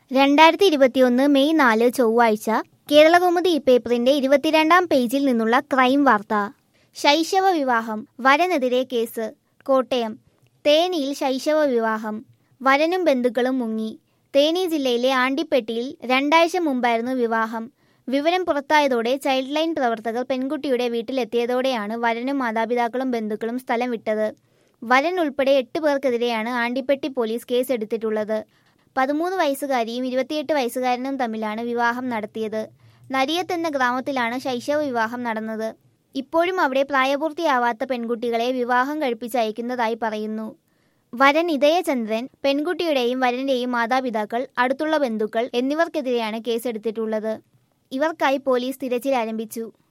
രണ്ടായിരത്തി ഇരുപത്തിയൊന്ന് മെയ് നാല് ചൊവ്വാഴ്ച കേരളകൗമുദി പേപ്പറിന്റെ ഇരുപത്തിരണ്ടാം പേജിൽ നിന്നുള്ള ക്രൈം വാർത്ത ശൈശവ വിവാഹം വരനെതിരെ കേസ് കോട്ടയം തേനിയിൽ ശൈശവ വിവാഹം വരനും ബന്ധുക്കളും മുങ്ങി തേനി ജില്ലയിലെ ആണ്ടിപ്പെട്ടിയിൽ രണ്ടാഴ്ച മുമ്പായിരുന്നു വിവാഹം വിവരം പുറത്തായതോടെ ചൈൽഡ് ലൈൻ പ്രവർത്തകർ പെൺകുട്ടിയുടെ വീട്ടിലെത്തിയതോടെയാണ് വരനും മാതാപിതാക്കളും ബന്ധുക്കളും സ്ഥലം വിട്ടത് വരൻ ഉൾപ്പെടെ എട്ട് പേർക്കെതിരെയാണ് ആണ്ടിപ്പെട്ടി പോലീസ് കേസെടുത്തിട്ടുള്ളത് പതിമൂന്ന് വയസ്സുകാരിയും ഇരുപത്തിയെട്ട് വയസ്സുകാരനും തമ്മിലാണ് വിവാഹം നടത്തിയത് നരിയത്ത് എന്ന ഗ്രാമത്തിലാണ് ശൈശവ വിവാഹം നടന്നത് ഇപ്പോഴും അവിടെ പ്രായപൂർത്തിയാവാത്ത പെൺകുട്ടികളെ വിവാഹം കഴിപ്പിച്ച് അയക്കുന്നതായി പറയുന്നു വരൻ ഇതയചന്ദ്രൻ പെൺകുട്ടിയുടെയും വരന്റെയും മാതാപിതാക്കൾ അടുത്തുള്ള ബന്ധുക്കൾ എന്നിവർക്കെതിരെയാണ് കേസെടുത്തിട്ടുള്ളത് ഇവർക്കായി പോലീസ് തിരച്ചിൽ ആരംഭിച്ചു